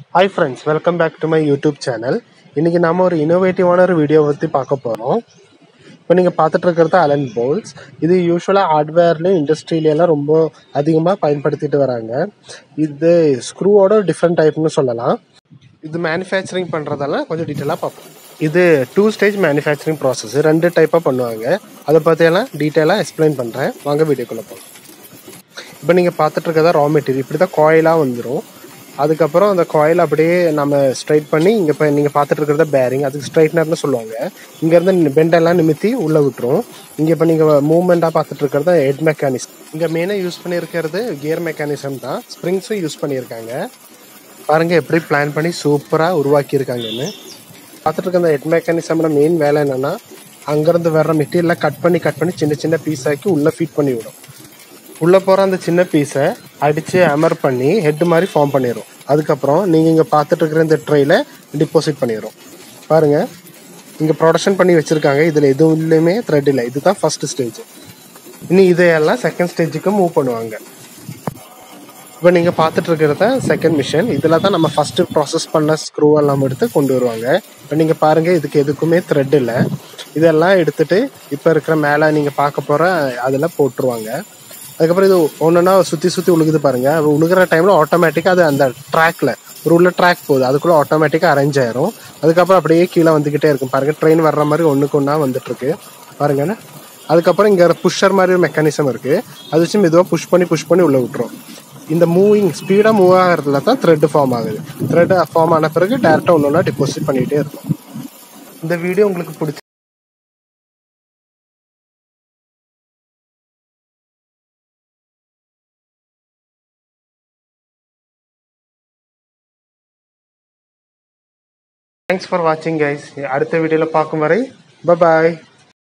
hi friends welcome back to my YouTube channel இன்னைக்கு நாம ஒரு இனோவேட்டிவான ஒரு வீடியோ பற்றி பார்க்க போகிறோம் இப்போ நீங்கள் பார்த்துட்டு இருக்கிறது அலன் போல்ஸ் இது யூஸ்வலாக ஹார்ட்வேர்லேயும் இண்டஸ்ட்ரியிலலாம் ரொம்ப அதிகமாக பயன்படுத்திட்டு வராங்க இது ஸ்க்ரூவோட டிஃப்ரெண்ட் டைப்னு சொல்லலாம் இது மேனுஃபேக்சரிங் பண்ணுறதெல்லாம் கொஞ்சம் டீட்டெயிலாக பார்ப்போம் இது டூ ஸ்டேஜ் மேனுஃபேக்சரிங் ப்ராசஸ் ரெண்டு டைப்பாக பண்ணுவாங்க அதை பற்றியெல்லாம் டீட்டெயிலாக எக்ஸ்பிளைன் பண்ணுறேன் வாங்க வீடியோக்குள்ளே போகலாம் இப்போ நீங்கள் பார்த்துட்டு இருக்கிறதா ரா மெட்டீரியல் இப்படி தான் காயிலாக வந்துடும் அதுக்கப்புறம் அந்த காயில் அப்படியே நம்ம ஸ்ட்ரைட் பண்ணி இங்கே இப்போ நீங்கள் பார்த்துட்டு இருக்கிறத பேரிங் அதுக்கு ஸ்ட்ரைட்னர்னு சொல்லுவாங்க இங்கேருந்து பெண்டெல்லாம் நிமித்தி உள்ளே விட்டுரும் இங்கே இப்போ நீங்கள் மூவ்மெண்ட்டாக பார்த்துட்டு இருக்கிறது ஹெட் மெக்கானிசம் இங்கே மெயினாக யூஸ் பண்ணியிருக்கிறது கியர் மெக்கானிசம் தான் ஸ்ப்ரிங்ஸும் யூஸ் பண்ணியிருக்காங்க பாருங்க எப்படி பிளான் பண்ணி சூப்பராக உருவாக்கியிருக்காங்கன்னு பார்த்துட்டு இருக்க அந்த ஹெட் மெக்கானிசமோட மெயின் வேலை என்னன்னா அங்கேருந்து வர்ற மெட்டீரியலை கட் பண்ணி கட் பண்ணி சின்ன சின்ன பீஸ் ஆக்கி உள்ளே ஃபீட் பண்ணி விடும் உள்ளே போகிற அந்த சின்ன பீஸை அடித்து அமர் பண்ணி ஹெட் மாதிரி ஃபார்ம் பண்ணிடும் அதுக்கப்புறம் நீங்கள் இங்கே பார்த்துட்டு இருக்கிற இந்த ட்ரெயில் டிபாசிட் பண்ணிடும் பாருங்கள் இங்கே ப்ரொடக்ஷன் பண்ணி வச்சுருக்காங்க இதில் எதுவுமே த்ரெட் இல்லை இதுதான் ஃபர்ஸ்ட் ஸ்டேஜ் இனி இதையெல்லாம் செகண்ட் ஸ்டேஜுக்கு மூவ் பண்ணுவாங்க இப்போ நீங்கள் பார்த்துட்டு இருக்கிறத செகண்ட் மிஷின் இதில் தான் நம்ம ஃபஸ்ட்டு ப்ராசஸ் பண்ண ஸ்க்ரூ எல்லாம் எடுத்து கொண்டு வருவாங்க இப்போ நீங்கள் பாருங்கள் இதுக்கு எதுக்குமே த்ரெட் இல்லை இதெல்லாம் எடுத்துட்டு இப்போ இருக்கிற மேலே நீங்கள் பார்க்க போகிற அதில் போட்டுருவாங்க அதுக்கப்புறம் இது ஒன்றுனா சுற்றி சுற்றி உழுகுது பாருங்க அது உழுகிற டைமில் ஆட்டோமேட்டிக்காக அது அந்த ட்ராக்ல ஒரு உள்ள ட்ராக் போகுது அதுக்குள்ளே ஆட்டோமேட்டிக்காக அரேஞ்ச் ஆயிரும் அதுக்கப்புறம் அப்படியே கீழே வந்துக்கிட்டே இருக்கும் பாருங்க ட்ரெயின் வர்ற மாதிரி ஒன்றுக்கு ஒன்றா வந்துட்டு இருக்கு பாருங்க அதுக்கப்புறம் இங்கே புஷ்ஷர் மாதிரி ஒரு மெக்கானிசம் இருக்கு அது வச்சு மெதுவாக புஷ் பண்ணி புஷ் பண்ணி உள்ள விட்டுரும் இந்த மூவிங் ஸ்பீடாக மூவ் ஆகிறதுல தான் த்ரெட் ஃபார்ம் ஆகுது த்ரெட் ஃபார்ம் ஆன பிறகு டேரெக்டாக ஒன்று ஒன்றா டிபாசிட் பண்ணிகிட்டே இருக்கும் இந்த வீடியோ உங்களுக்கு பிடிச்சி தேங்க்ஸ் ஃபார் வாட்சிங் கைஸ் அடுத்த வீடியோவில் பார்க்கும் வரை பாய்